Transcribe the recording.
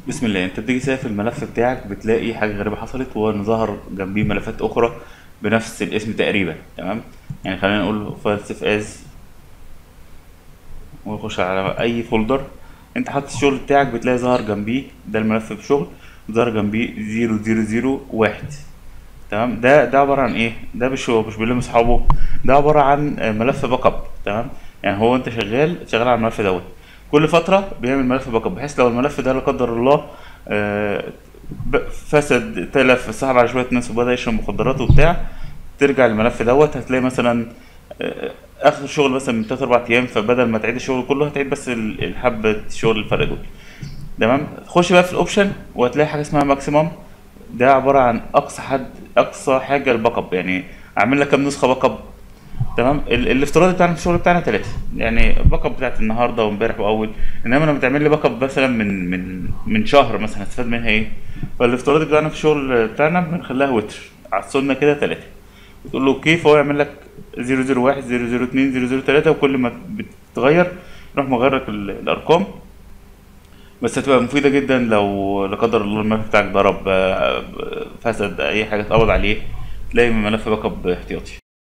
بسم الله انت بتيجي سايف الملف بتاعك بتلاقي حاجه غريبه حصلت وهو ان ظهر جنبيه ملفات اخرى بنفس الاسم تقريبا تمام يعني خلينا نقول فايل سيف از ونخش على اي فولدر انت حاطط الشغل بتاعك بتلاقي ظهر جنبيه ده الملف بشغل ظهر جنبيه زيرو زيرو زيرو واحد تمام ده ده عباره عن ايه ده مش هو مش بيلم اصحابه ده عباره عن آه، ملف باك اب تمام يعني هو انت شغال شغال على الملف دوت كل فتره بيعمل ملف باك اب بحيث لو الملف ده لا قدر الله آه، ب- فسد تلف سحب على شويه ناس وبدا يشرب مخدرات وبتاع ترجع الملف دوت هتلاقي مثلا آه، اخر شغل مثلا من 3 4 ايام فبدل ما تعيد الشغل كله هتعيد بس ال- الحبه الشغل الفرق دول تمام تخش بقى في الاوبشن وهتلاقي حاجه اسمها ماكسيمم ده عباره عن اقصى حد اقصى حاجه الباك اب يعني اعمل لك كام نسخه باك اب تمام ال- الافتراضي بتاعنا في الشغل بتاعنا ثلاثه يعني باك اب بتاعت النهارده وامبارح واول انما لما تعمل لي باك اب مثلا من من من شهر مثلا هتستفاد منها ايه فالافتراضي بتاعنا في الشغل بتاعنا بنخليها وتر على السنه كده ثلاثه وتقول له اوكي فهو يعمل لك 001 002 003 وكل ما بتتغير يروح مغير لك ال- الارقام بس هتبقى مفيدة جدا لو لا قدر الله الملف بتاعك ضرب آه، فسد أي حاجة اتقبض عليه تلاقي ملف باك اب احتياطي